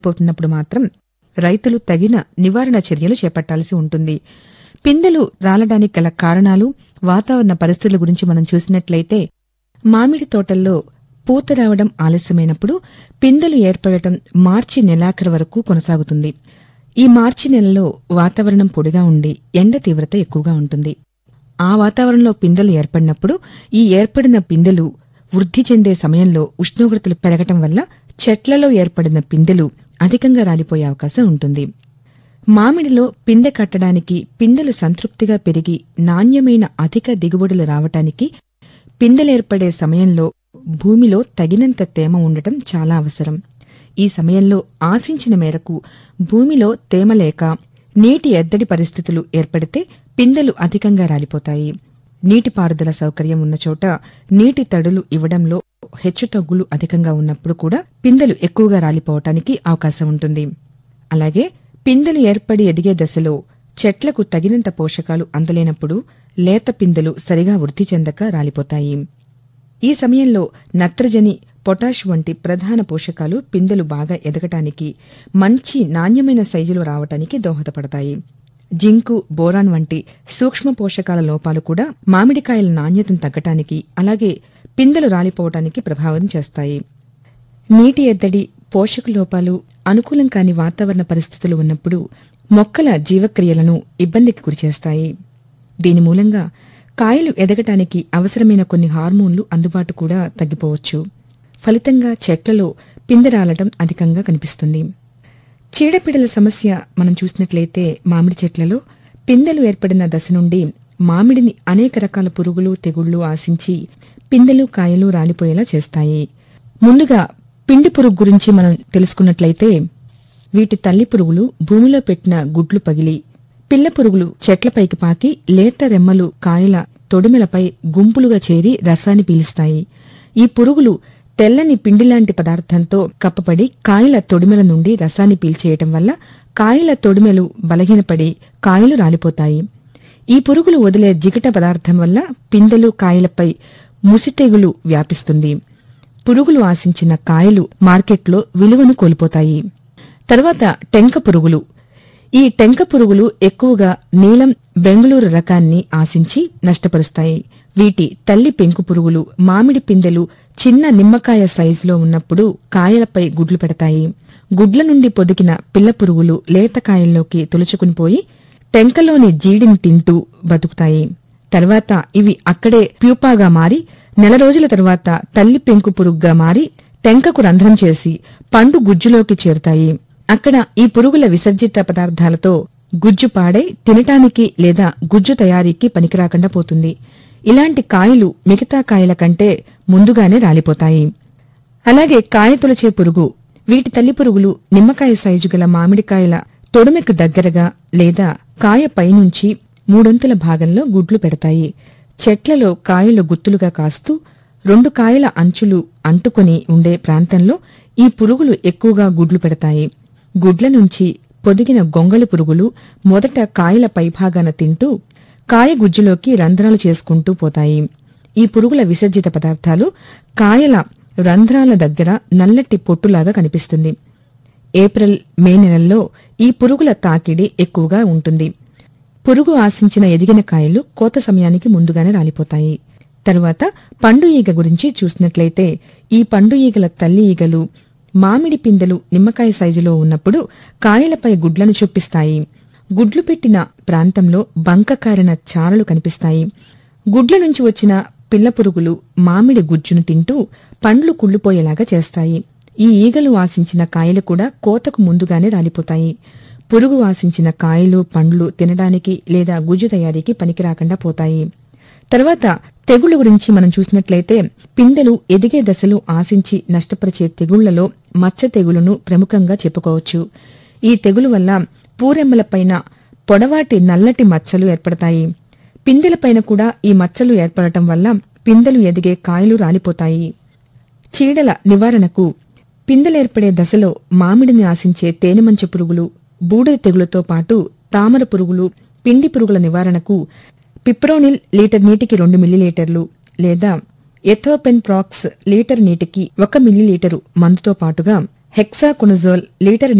పోతున్నప్పుడు మాత్రం రైతులు తగిన నివారణ చర్యలు చేపట్టాల్సి ఉంటుంది పిందెలు రాలడానికి గల కారణాలు వాతావరణ పరిస్థితుల గురించి మనం చూసినట్లయితే మామిడి తోటల్లో పూత రావడం ఆలస్యమైనప్పుడు పిందెలు ఏర్పడటం మార్చి నెలాఖరు వరకు కొనసాగుతుంది ఈ మార్చి నెలలో వాతావరణం పొడిగా ఉండి ఎండ తీవ్రత ఎక్కువగా ఉంటుంది ఆ వాతావరణంలో పిందెలు ఏర్పడినప్పుడు ఈ ఏర్పడిన పిందెలు వృద్ధి చెందే సమయంలో ఉష్ణోగ్రతలు పెరగటం వల్ల చెట్లలో ఏర్పడిన పిందెలు అధికంగా రాలిపోయే అవకాశం ఉంటుంది మామిడిలో పిందె కట్టడానికి పిందెలు సంతృప్తిగా పెరిగి నాణ్యమైన అధిక దిగుబడులు రావటానికి పిందెలేర్పడే సమయంలో భూమిలో తగినంత తేమ ఉండటం చాలా అవసరం ఈ సమయంలో ఆశించిన మేరకు భూమిలో తేమ లేక నీటి ఎద్దడి పరిస్థితులు ఏర్పడితే పిందెలు అధికంగా రాలిపోతాయి నీటిపారుదల సౌకర్యం ఉన్న చోట నీటి తడులు ఇవ్వడంలో హెచ్చుతగ్గులు అధికంగా ఉన్నప్పుడు కూడా పిందెలు ఎక్కువగా రాలిపోవటానికి అవకాశం ఉంటుంది అలాగే పిందెలు ఏర్పడి ఎదిగే దశలో చెట్లకు తగినంత పోషకాలు అందలేనప్పుడు లేత పిందెలు సరిగా వృద్ధి చెందక రాలిపోతాయి ఈ సమయంలో నత్రజని పొటాష్ వంటి ప్రధాన పోషకాలు పిందెలు బాగా ఎదగటానికి మంచి నాణ్యమైన సైజులో రావటానికి దోహదపడతాయి జింకు బోరాన్ వంటి సూక్ష్మ పోషకాల లోపాలు కూడా మామిడికాయల నాణ్యతను తగ్గటానికి అలాగే పిందెలు రాలిపోవటానికి ప్రభావం చేస్తాయి నీటి ఎద్దడి పోషక లోపాలు అనుకూలం కాని వాతావరణ పరిస్థితులు ఉన్నప్పుడు మొక్కల జీవక్రియలను ఇబ్బందికి గురిచేస్తాయి దీని మూలంగా కాయలు ఎదగటానికి అవసరమైన కొన్ని హార్మోన్లు అందుబాటు కూడా తగ్గిపోవచ్చు ఫలితంగా చెట్లలో పిందెరాలటం అధికంగా కనిపిస్తుంది చీడపీడల సమస్య మనం చూసినట్లయితే మామిడి చెట్లలో పిందెలు ఏర్పడిన దశ నుండి మామిడిని అనేక రకాల పురుగులు తెగుళ్లు ఆశించి పిందెలు కాయలు రాలిపోయేలా చేస్తాయి ముందుగా పిండి పురుగు గురించి మనం తెలుసుకున్నట్లయితే వీటి తల్లి పురుగులు భూమిలో పెట్టిన గుడ్లు పగిలి పిల్ల పురుగులు చెట్లపైకి పాకి లేత రెమ్మలు కాయల తొడిమెలపై గుంపులుగా చేరి రసాన్ని పీలుస్తాయి ఈ పురుగులు తెల్లని పిండిలాంటి పదార్థంతో కప్పపడి కాయల తొడిమెల నుండి రసాన్ని పీల్చేయటం వల్ల కాయల తొడిమెలు బలహీనపడి కాయలు రాలిపోతాయి ఈ పురుగులు వదిలే జిగట పదార్థం వల్ల పిందెలు కాయలపై ముసితెగులు వ్యాపిస్తుంది పురుగులు ఆశించిన కాయలు మార్కెట్లో విలువను కోల్పోతాయి తర్వాత టెంక పురుగులు ఈ టెంక పురుగులు ఎక్కువగా నీలం బెంగళూరు రకాన్ని ఆశించి నష్టపరుస్తాయి వీటి తల్లి పెంకు పురుగులు మామిడి పిందెలు చిన్న నిమ్మకాయ సైజులో ఉన్నప్పుడు కాయలపై గుడ్లు పెడతాయి గుడ్ల నుండి పొదిగిన పిల్ల పురుగులు లేత కాయల్లోకి తులుచుకునిపోయి టెంకలోని జీడిని తింటూ బతుకుతాయి తర్వాత ఇవి అక్కడే ప్యూపాగా మారి నెల రోజుల తర్వాత తల్లి పెంకు పురుగుగా మారి టెంకకు రంధ్రం చేసి పండు గుజ్జులోకి చేరుతాయి అక్కడ ఈ పురుగుల విసర్జిత పదార్థాలతో గుజ్జు పాడై తినటానికి లేదా గుజ్జు తయారీకి పనికిరాకుండా పోతుంది ఇలాంటి కాయలు మిగతా కాయల కంటే ముందుగానే రాలిపోతాయి అలాగే కాయ తొలచే పురుగు వీటి తల్లి పురుగులు నిమ్మకాయ సైజు గల మామిడికాయల తొడుమెకు దగ్గరగా లేదా కాయ పైనుంచి మూడొంతుల భాగంలో గుడ్లు పెడతాయి చెట్లలో కాయలు గుత్తులుగా కాస్తూ రెండు కాయల అంచులు అంటుకొని ఉండే ప్రాంతంలో ఈ పురుగులు ఎక్కువగా గుడ్లు పెడతాయి గుడ్ల నుంచి పొదిగిన గొంగళి పురుగులు మొదట కాయల పైభాగాన తింటూ కాయ గుజ్జులోకి రంధ్రాలు చేసుకుంటూ పోతాయి ఈ పురుగుల విసర్జిత పదార్థాలు కాయల రంధ్రాల దగ్గర నల్లటి పొట్టులాగా కనిపిస్తుంది ఏప్రిల్ మే నెలల్లో ఈ పురుగుల తాకిడి ఎక్కువగా ఉంటుంది పురుగు ఆశించిన ఎదిగిన కాయలు కోత సమయానికి ముందుగానే రాలిపోతాయి తరువాత పండు ఈగ గురించి చూసినట్లయితే ఈ పండు ఈగల తల్లి ఈగలు మామిడి పిందెలు నిమ్మకాయ సైజులో ఉన్నప్పుడు కాయలపై గుడ్లను చొప్పిస్తాయి గుడ్లు పెట్టిన ప్రాంతంలో బంక కారిన చారలు కనిపిస్తాయి గుడ్ల నుంచి వచ్చిన పిల్ల పురుగులు మామిడి గుజ్జును తింటూ పండ్లు కుళ్ళిపోయేలాగా చేస్తాయి ఈ ఈగలు ఆశించిన కాయలు కూడా కోతకు ముందుగానే రాలిపోతాయి పురుగు ఆశించిన కాయలు పండ్లు తినడానికి లేదా గుజ్జు తయారీకి పనికిరాకుండా పోతాయి తర్వాత తెగుళ్ల గురించి మనం చూసినట్లయితే పిందెలు ఎదిగే దశలు ఆశించి నష్టపరిచే తెగుళ్లలో మచ్చ తెగులును ప్రముఖంగా చెప్పుకోవచ్చు ఈ తెగులు వల్ల పూరెమ్మలపైన పొడవాటి నల్లటి మచ్చలు ఏర్పడతాయి పిందెలపైన కూడా ఈ మచ్చలు ఏర్పడటం వల్ల పిందెలు ఎదిగే కాయలు రాలిపోతాయి చీడల నివారణకు పిందెలేర్పడే దశలో మామిడిని ఆశించే తేనెమంచ పురుగులు బూడిద తెగులతో పాటు తామర పురుగులు పిండి పురుగుల నివారణకు పిప్రోనిల్ లీటర్ నీటికి రెండు మిల్లీలీటర్లు లేదా ఎథోపెన్ ప్రాక్స్ లీటర్ నీటికి ఒక మిల్లీలీటరు మందుతో పాటుగా హెక్సాకునజోల్ లీటర్